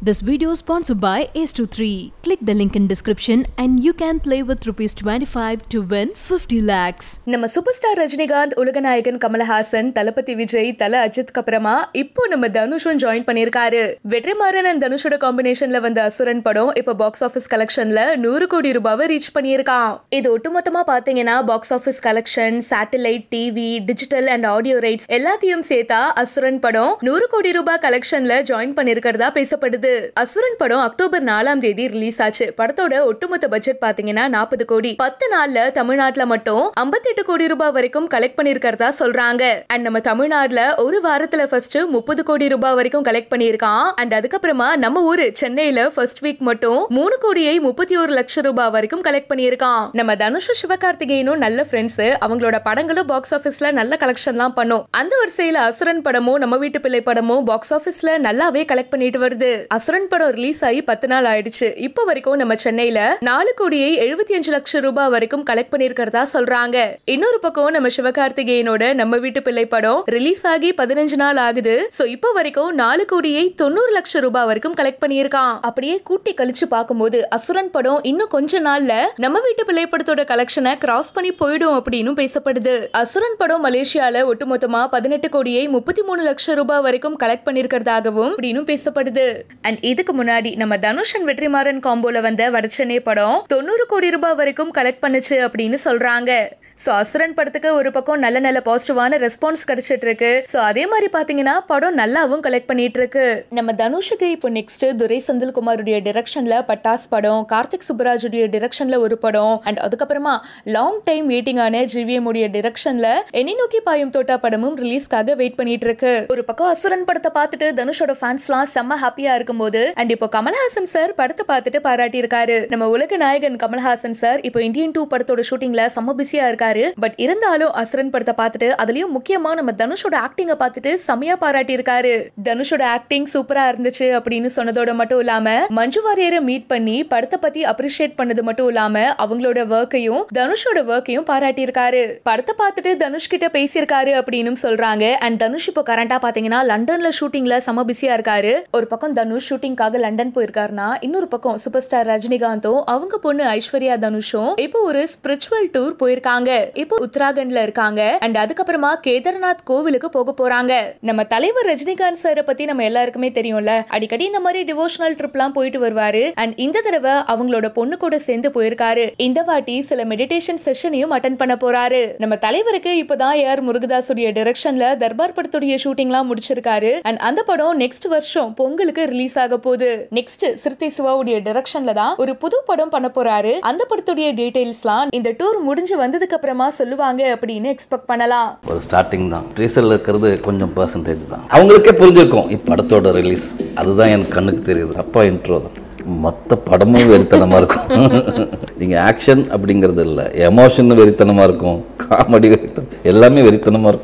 This video is sponsored by Ace23. Click the link in description and you can play with rupees 25 to win 50 lakhs. நம்ம super star Rajinikanth உலகநாயகன் கமலஹாசன் தளபதி விஜய் தல அஜித்க்கு அப்புறமா இப்போ நம்ம தனுஷும் join பண்ணிருக்காரு Vetrimaaran and தனுஷோட காம்பினேஷன்ல வந்த அசுரன் படம் இப்போ பாக்ஸ் ஆஃபீஸ் கலெக்ஷன்ல நூறு கோடி ரூபாவை ரீச் பண்ணியிருக்கான் இது ஒட்டுமொத்தமா பாத்தீங்கன்னா box office collection satellite TV digital and audio rights எல்லாத்தையும் சேர்த்தா அசுரன் படம் நூறு கோடி ரூபாய் கலெக்ஷன்ல ஜாயின் பண்ணிருக்கிறதா பேசப்படுது அசுரன் படம் அக்டோபர் நாலாம் தேதி ரிலீஸ் ஆச்சு படத்தோட ஒட்டுமொத்த பட்ஜெட் பாத்தீங்கன்னா நாற்பது கோடி பத்து நாள்ல தமிழ்நாட்டுல மட்டும் 58 கோடி ரூபாய் வரைக்கும் கலெக்ட் பண்ணிருக்கிறதா சொல்றாங்க அண்ட் நம்ம தமிழ்நாட்டுல ஒரு வாரத்துல ஃபர்ஸ்ட் முப்பது கோடி ரூபாய் வரைக்கும் கலெக்ட் பண்ணிருக்கான் அண்ட் அதுக்கப்புறமா நம்ம ஊரு சென்னையில ஃபர்ஸ்ட் வீக் மட்டும் மூணு கோடியை முப்பத்தி ஒரு லட்சம் ரூபாய் வரைக்கும் கலெக்ட் பண்ணியிருக்கான் நம்ம தனுஷ் சிவகார்த்திகேயனும் நல்ல ஃப்ரெண்ட்ஸ் அவங்களோட படங்களும் பாக்ஸ் ஆபீஸ்ல நல்ல கலெக்ஷன்லாம் பண்ணும் அந்த வரிசையில அசுரன் படமும் நம்ம வீட்டு பிள்ளை படமும் பாக்ஸ் ஆபீஸ்ல நல்லாவே கலெக்ட் பண்ணிட்டு வருது அசுரன் படம் ரிலீஸ் ஆகி பத்து நாள் ஆயிடுச்சு இப்போ வரைக்கும் நம்ம சென்னையில நாலு கோடியை எழுபத்தி அஞ்சு லட்சம் ரூபாய் வரைக்கும் கலெக்ட் பண்ணிருக்கிறதா சொல்றாங்க இன்னொரு பக்கம் நம்ம சிவகார்த்திகேயனோட நம்ம வீட்டு பிள்ளை படம் ரிலீஸ் ஆகி பதினஞ்சு நாள் ஆகுது சோ இப்போ வரைக்கும் நாலு கோடியை தொண்ணூறு லட்சம் ரூபாய் வரைக்கும் கலெக்ட் பண்ணியிருக்கான் அப்படியே கூட்டி கழிச்சு பார்க்கும்போது அசுரன் படம் இன்னும் கொஞ்ச நாள்ல நம்ம வீட்டு பிள்ளை படத்தோட கலெக்ஷனை கிராஸ் பண்ணி போயிடும் அப்படின்னு பேசப்படுது அசுரன் படம் மலேசியால ஒட்டுமொத்தமா பதினெட்டு கோடியை முப்பத்தி மூணு லட்சம் ரூபாய் வரைக்கும் கலெக்ட் பண்ணிருக்கிறதாகவும் அப்படின்னு பேசப்படுது அண்ட் இதுக்கு முன்னாடி நம்ம தனுஷ் அண்ட் வெற்றிமாறன் காம்போல வந்த வடச்சென்னை படம் தொண்ணூறு கோடி ரூபாய் வரைக்கும் கலெக்ட் பண்ணுச்சு அப்படின்னு சொல்றாங்க ஸோ அசுரன் படத்துக்கு ஒரு பக்கம் நல்ல நல்ல பாசிட்டிவான ரெஸ்பான்ஸ் கிடைச்சிட்டு இருக்கு ஸோ அதே மாதிரி பாத்தீங்கன்னா படம் நல்லாவும் கலெக்ட் பண்ணிட்டு இருக்கு நம்ம தனுஷுக்கு இப்போ நெக்ஸ்ட் துரை செந்தில்குமாருடைய டிரெக்ஷன்ல பட்டாஸ் படம் கார்த்திக் சுப்பராஜுடைய டிரெக்ஷன்ல ஒரு படம் அண்ட் அதுக்கப்புறமா லாங் டைம் வெயிட்டிங்கான ஜிவிஎம் உடைய டிரெக்ஷன்ல என்னை நோக்கி பாயும் தோட்டா படமும் ரிலீஸ்க்காக வெயிட் பண்ணிட்டு இருக்கு ஒரு பக்கம் அசுரன் படத்தை பார்த்துட்டு தனுஷோட ஃபேன்ஸ்லாம் செம்ம ஹாப்பியா இருக்கும்போது அண்ட் இப்போ கமல்ஹாசன் சார் படத்தை பார்த்துட்டு பாராட்டி இருக்காரு நம்ம உலக நாயகன் கமல்ஹாசன் சார் இப்போ இந்தியன் டூ படத்தோட ஷூட்டிங்ல செம்ம பிஸியா இருக்காரு பட் இருந்தாலும் அசுரன் படத்தை பார்த்துட்டு அதுலயும் முக்கியமா நம்ம தனுஷோட ஆக்டிங்க பார்த்துட்டு செமையா பாராட்டி இருக்காரு தனுஷோட ஆக்டிங் சூப்பரா இருந்துச்சு அப்படின்னு சொன்னதோட மட்டும் இல்லாம மஞ்சு வாரியரை மீட் பண்ணி படத்தை பத்தி அப்ரிஷியேட் பண்ணது மட்டும் இல்லாம அவங்களோட ஒர்க்கையும் தனுஷோட ஒர்க்கையும் பாராட்டி இருக்காரு படத்தை பார்த்துட்டு தனுஷ் கிட்ட பேசியிருக்காரு அப்படின்னு சொல்றாங்க அண்ட் தனுஷ் இப்போ கரண்டா பாத்தீங்கன்னா லண்டன்ல ஷூட்டிங்ல செம பிஸியா இருக்காரு ஒரு பக்கம் தனுஷ் ஷூட்டிங்காக லண்டன் போயிருக்காருன்னா இன்னொரு பக்கம் சூப்பர் ஸ்டார் ரஜினிகாந்தும் அவங்க பொண்ணு ஐஸ்வர்யா தனுஷும் இப்போ ஒரு ஸ்பிரிச்சுவல் டூர் போயிருக்காங்க இப்போ உத்தராகண்ட்ல இருக்காங்க அண்ட் அதுக்கப்புறமா கேதார்நாத் கோவிலுக்கு போக போறாங்க நம்ம தலைவர் ரஜினிகாந்த் சாரை பத்தி நம்ம எல்லாருக்குமே தெரியும்ல அடிக்கடி இந்த மாதிரி டிவோஷனல் ட்ரிப்லாம் போயிட்டு வருவாரு அண்ட் இந்த தடவை அவங்களோட பொண்ணு கூட சேர்ந்து போயிருக்காரு இந்த வாட்டி சில மெடிடேஷன் செஷனையும் அட்டன் பண்ண போறாரு நம்ம தலைவருக்கு இப்பதான் ஏஆர் முருகதாசுடைய டைரக்ஷன்ல தர்பார் படத்துடைய ஷூட்டிங்லாம் முடிச்சிருக்காரு அண்ட் அந்த படம் நெக்ஸ்ட் வருஷம் பொங்கலுக்கு ரிலீஸ் ஆக போகுது நெக்ஸ்ட் சிறுத்தை சிவாவுடைய டைரக்ஷன்ல தான் ஒரு புது படம் பண்ண போறாரு அந்த படத்துடைய டீடைல்ஸ்லாம் இந்த டூர் முடிஞ்சு வந்ததுக்கு அப்புறமா சொல்லுவாங்க அப்படின்னு எக்ஸ்பெக்ட் பண்ணலாம் ஒரு ஸ்டார்டிங் தான் ட்ரீசரில் இருக்கிறது கொஞ்சம் பர்சன்டேஜ் தான் அவங்களுக்கே புரிஞ்சிருக்கும் இப்படத்தோட ரிலீஸ் அதுதான் எனக்கு கண்ணுக்கு தெரியுது அப்பா இன்ட்ரோ தான் மொத்த படமும் வெறித்தனமாக இருக்கும் நீங்கள் ஆக்ஷன் அப்படிங்கிறது இல்லை எமோஷன் வெறித்தனமாக இருக்கும் காமெடி வெறித்தனம் எல்லாமே வெறித்தனமாக இருக்கும்